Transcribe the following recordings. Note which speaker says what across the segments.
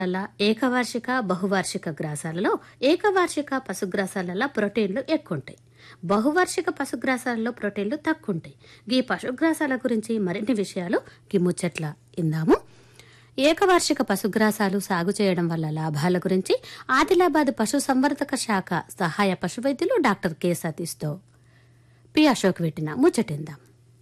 Speaker 1: పశుగ్రాసాల ఏకవార్షిక బహువార్షిక గ్రాసాలలో ఏకవార్షిక పశుగ్రాసాలలో ప్రోటీన్లు ఎక్కువ ఉంటాయి బహువార్షిక పశుగ్రాసాలలో ప్రోటీన్లు తక్కువ ఉంటాయి ఈ పశుగ్రాసాల గురించి మరిన్ని విషయాలు ఈ ముచ్చట్ల ఇందాము ఏకవార్షిక పశుగ్రాసాలు సాగు చేయడం వల్ల లాభాల గురించి ఆదిలాబాద్ పశు సంవర్ధక శాఖ సహాయ పశువైద్యులు డాక్టర్ కె సతీష్తో పి అశోక్ పెట్టిన ముచ్చటిందాం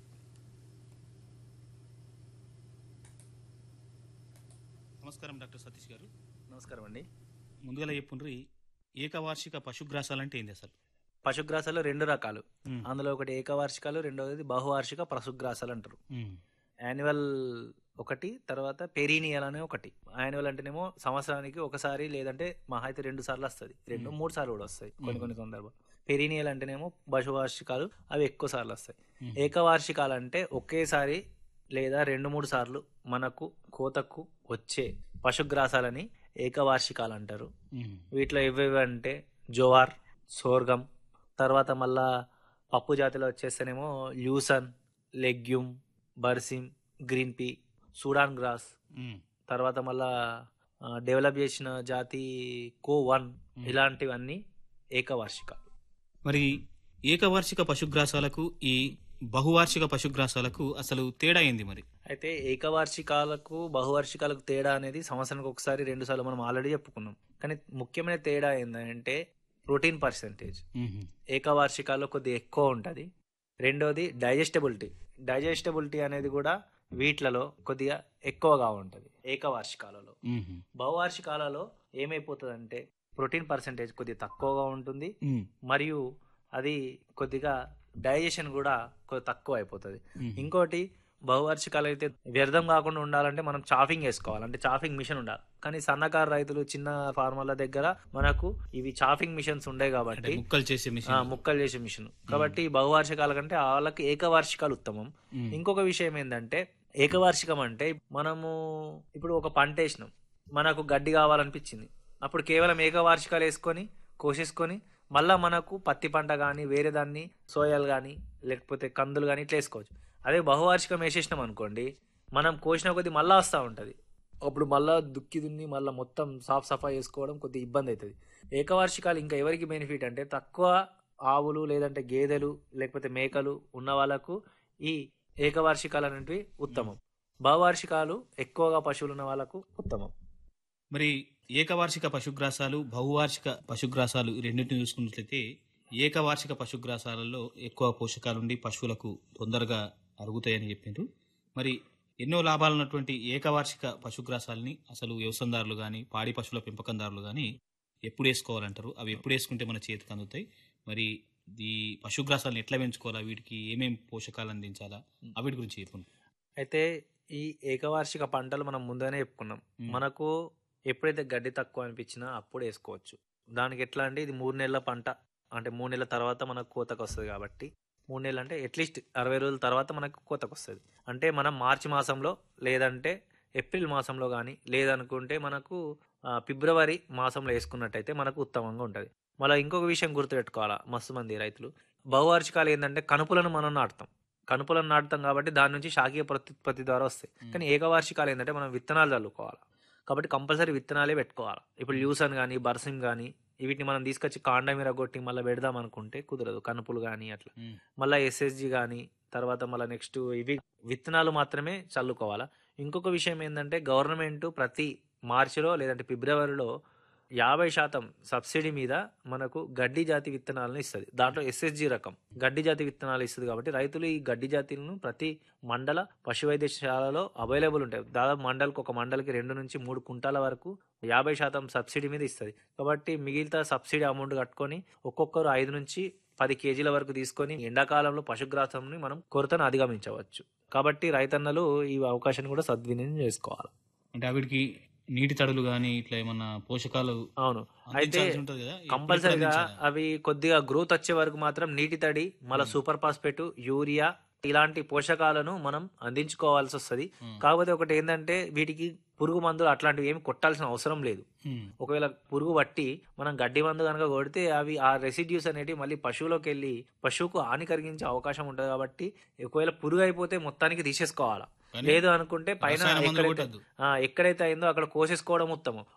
Speaker 2: నమస్కారం డాక్టర్ సతీష్ గారు
Speaker 3: నమస్కారం అండి
Speaker 2: ముందుగా చెప్పుండ్రి ఏకవార్షిక పశుగ్రాసాలు అంటే ఏంది అసలు
Speaker 3: పశుగ్రాసాలు రెండు రకాలు
Speaker 2: మ్మ్.
Speaker 3: అందులో ఒకటి ఏకవార్షికాలు రెండవది బహువార్షిక పశుగ్రాసాలు అంటారు
Speaker 2: మ్మ్.
Speaker 3: యాన్యువల్ ఒకటి తర్వాత పెరీనియల్ అనే ఒకటి యాన్యువల్ అంటేనేమో సంవత్సరానికి ఒకసారి లేదంటే మహా అయితే రెండు సార్లు వస్తుంది రెండు
Speaker 2: మ్మ్.
Speaker 3: మూడు సార్లు కూడా వస్తాయి కొన్ని
Speaker 2: మ్మ్.
Speaker 3: కొన్ని సందర్భాలు పెరీనియల్ అంటేనేమో బహువార్షికాలు అవి ఎక్కువ సార్లు వస్తాయి
Speaker 2: మ్మ్.
Speaker 3: ఏకవార్షికాలు అంటే ఒకేసారి లేదా రెండు మూడు సార్లు మనకు కోతకు వచ్చే పశుగ్రాసాలని ఏకవార్షికాలు అంటారు
Speaker 2: మ్మ్.
Speaker 3: వీటిలో ఇవేవి అంటే జోవార్ సోర్గం తర్వాత మళ్ళా పప్పు జాతిలో వచ్చేస్తేనేమో lucerne legume berseem green pea Sudan grass
Speaker 2: మ్మ్.
Speaker 3: తర్వాత మళ్ళా ఆ, డెవలప్ చేసిన జాతి కో వన్
Speaker 2: మ్మ్.
Speaker 3: ఇలాంటివన్నీ ఏకవార్షికాలు
Speaker 2: మరి ఏకవార్షిక పశుగ్రాసాలకు ఈ బహువార్షిక పశుగ్రాసాలకు అసలు తేడా ఏంది మరి
Speaker 3: అయితే ఏకవార్షికాలకు బహువార్షికాలకు తేడా అనేది సంవత్సరానికి ఒకసారి రెండు సార్లు మనం ఆల్రెడీ చెప్పుకున్నాం కానీ ముఖ్యమైన తేడా ఏంటంటే ప్రోటీన్ పర్సెంటేజ్
Speaker 2: మ్మ్.
Speaker 3: ఏకవార్షికాల్లో కొద్దిగా ఎక్కువ ఉంటుంది రెండోది డైజెస్టబిలిటీ డైజెస్టబిలిటీ అనేది కూడా వీటిలలో కొద్దిగా ఎక్కువగా ఉంటుంది ఏకవార్షికాలలో
Speaker 2: మ్మ్.
Speaker 3: బహువార్షికాలలో ఏమైపోతుంది అంటే ప్రోటీన్ పర్సెంటేజ్ కొద్దిగా తక్కువగా ఉంటుంది
Speaker 2: మ్మ్.
Speaker 3: మరియు అది కొద్దిగా డైజెషన్ కూడా కొద్దిగా తక్కువ అయిపోతుంది
Speaker 2: మ్మ్.
Speaker 3: ఇంకోటి బహువార్షికాలు అయితే వ్యర్థం కాకుండా ఉండాలంటే మనం చాఫింగ్ వేసుకోవాలి అంటే చాఫింగ్ మిషన్ ఉండాలి కానీ సన్నకారు రైతులు చిన్న ఫార్మర్ల దగ్గర మనకు ఇవి చాఫింగ్ మిషన్స్ ఉండే
Speaker 2: అంటే
Speaker 3: కాబట్టి
Speaker 2: ముక్కలు చేసే
Speaker 3: ఆ,
Speaker 2: మిషన్
Speaker 3: ముక్కలు చేసే మిషన్ కాబట్టి బహువార్షికాల కంటే వాళ్ళకి ఏకవార్షికాలు ఉత్తమం
Speaker 2: మ్మ్.
Speaker 3: ఇంకొక విషయం ఏంటంటే ఏకవార్షికం అంటే మనము ఇప్పుడు ఒక పంట వేసినాం మనకు గడ్డి కావాలనిపించింది అప్పుడు కేవలం ఏకవార్షికాలు వేసుకొని కోసేసుకొని మళ్ళా మనకు పత్తి పంట కానీ వేరే దాన్ని సోయాలు కానీ లేకపోతే కందులు కానీ ఇట్లా వేసుకోవచ్చు అదే బహువార్షికం వేసేసినాం అనుకోండి మనం కోసిన కొద్ది మళ్ళా వస్తూ ఉంటుంది అప్పుడు మళ్ళా దుక్కి దున్ని మళ్ళీ మొత్తం సాఫ్ సఫా చేసుకోవడం కొద్దిగా ఇబ్బంది అవుతుంది ఏకవార్షికాలు ఇంకా ఎవరికి బెనిఫిట్ అంటే తక్కువ ఆవులు లేదంటే గేదెలు లేకపోతే మేకలు ఉన్న వాళ్ళకు ఈ ఏకవార్షికాలు అనేటివి ఉత్తమం బహువార్షికాలు ఎక్కువగా పశువులు ఉన్న వాళ్ళకు ఉత్తమం
Speaker 2: మరి ఏకవార్షిక పశుగ్రాసాలు బహువార్షిక పశుగ్రాసాలు ఈ రెండింటిని చూసుకున్నట్లయితే ఏకవార్షిక పశుగ్రాసాలలో ఎక్కువ పోషకాలుండి పశువులకు తొందరగా అరుగుతాయని చెప్పిండ్రు మరి ఎన్నో లాభాలు ఉన్నటువంటి ఏకవార్షిక పశుగ్రాసాలని అసలు వ్యవసాయదారులు కానీ పాడి పశువుల పెంపకందారులు కానీ ఎప్పుడు వేసుకోవాలంటారు అవి ఎప్పుడు వేసుకుంటే మన చేతికి అందుతాయి మరి ఈ పశుగ్రాసాలను ఎట్లా పెంచుకోవాలా వీటికి ఏమేం పోషకాలు అందించాలా ఆ వీటి గురించి చెప్పండి
Speaker 3: అయితే ఈ ఏకవార్షిక పంటలు మనం ముందుగానే చెప్పుకున్నాం
Speaker 2: మ్మ్.
Speaker 3: మనకు ఎప్పుడైతే గడ్డి తక్కువ అనిపించినా అప్పుడు వేసుకోవచ్చు దానికి ఎట్లా అంటే ఇది మూడు నెలల పంట అంటే మూడు నెలల తర్వాత మనకు కోతకు వస్తుంది కాబట్టి మూడు నెలలు అంటే అట్లీస్ట్ అరవై రోజుల తర్వాత మనకు కోతకు వస్తుంది అంటే మనం మార్చి మాసంలో లేదంటే ఏప్రిల్ మాసంలో కానీ లేదనుకుంటే మనకు ఆ, ఫిబ్రవరి మాసంలో వేసుకున్నట్టయితే మనకు ఉత్తమంగా ఉంటుంది మళ్ళీ ఇంకొక విషయం గుర్తుపెట్టుకోవాలా మస్తు మంది రైతులు బహువార్షికాలు ఏంటంటే కనుపులను మనం నాటుతాం కనుపులను నాటుతాం కాబట్టి దాని నుంచి శాఖీయ ప్రత్యుత్పత్తి ద్వారా వస్తాయి కానీ ఏకవార్షికాలు ఏంటంటే మనం విత్తనాలు చల్లుకోవాలి కాబట్టి కంపల్సరీ విత్తనాలే పెట్టుకోవాలి ఇప్పుడు ల్యూసన్ కానీ బర్సిమ్ కానీ వీటిని మనం తీసుకొచ్చి కాండ మీద కొట్టి మళ్ళీ పెడదాం అనుకుంటే కుదరదు కనుపులు కానీ అట్లా
Speaker 2: మ్మ్.
Speaker 3: మళ్ళీ ఎస్ఎస్జి కానీ తర్వాత మళ్ళీ నెక్స్ట్ ఇవి విత్తనాలు మాత్రమే చల్లుకోవాలా ఇంకొక విషయం ఏంటంటే గవర్నమెంట్ ప్రతి మార్చిలో లేదంటే ఫిబ్రవరిలో యాభై శాతం సబ్సిడీ మీద మనకు గడ్డి జాతి విత్తనాలను ఇస్తుంది దాంట్లో ఎస్ఎస్జి రకం గడ్డి జాతి విత్తనాలు ఇస్తుంది కాబట్టి రైతులు ఈ గడ్డి జాతిలను ప్రతి మండల పశు వైద్యశాలలో అవైలబుల్ ఉంటాయి దాదాపు మండలికి ఒక మండలికి రెండు నుంచి మూడు కుంటాల వరకు యాభై శాతం సబ్సిడీ మీద ఇస్తుంది కాబట్టి మిగిలిన సబ్సిడీ అమౌంట్ కట్టుకొని ఒక్కొక్కరు ఐదు నుంచి పది కేజీల వరకు తీసుకొని ఎండాకాలంలో పశుగ్రాసంని మనం కొరతను అధిగమించవచ్చు కాబట్టి రైతన్నలు ఈ అవకాశాన్ని కూడా సద్వినియోగం చేసుకోవాలి
Speaker 2: అంటే ఆ వీటికి నీటి తడులు కానీ ఇట్లా ఏమన్నా పోషకాలు
Speaker 3: అవును అయితే
Speaker 2: అందించాల్సి ఉంటది కదా ఎప్పుడు
Speaker 3: కంపల్సరిగా
Speaker 2: అందించాలా?
Speaker 3: అవి కొద్దిగా గ్రోత్ వచ్చే వరకు మాత్రం నీటి తడి మళ్ళీ
Speaker 2: మ్మ్.
Speaker 3: సూపర్ ఫాస్ఫేట్ యూరియా ఇలాంటి పోషకాలను మనం అందించుకోవాల్సి వస్తుంది
Speaker 2: ఉమ్.
Speaker 3: కాకపోతే ఒకటి ఏంటంటే వీటికి పురుగు మందులు అట్లాంటివి ఏమి కొట్టాల్సిన అవసరం లేదు
Speaker 2: ఉమ్.
Speaker 3: ఒకవేళ పురుగు పట్టి మనం గడ్డి మందు కనుక కొడితే అవి ఆ రెసిడ్యూస్ అనేటివి మళ్ళీ పశువులోకి వెళ్ళి పశువుకు హాని కలిగించే అవకాశం ఉంటుంది కాబట్టి ఒకవేళ పురుగు అయిపోతే మొత్తానికి తీసేసుకోవాలా
Speaker 2: కానీ
Speaker 3: లేదు అనుకుంటే పైన
Speaker 2: రసాయన మందులు
Speaker 3: ఎక్కడైతే
Speaker 2: కొట్టద్దు
Speaker 3: ఆ, ఎక్కడైతే అయిందో అక్కడ కోసేసుకోవడం ఉత్తమం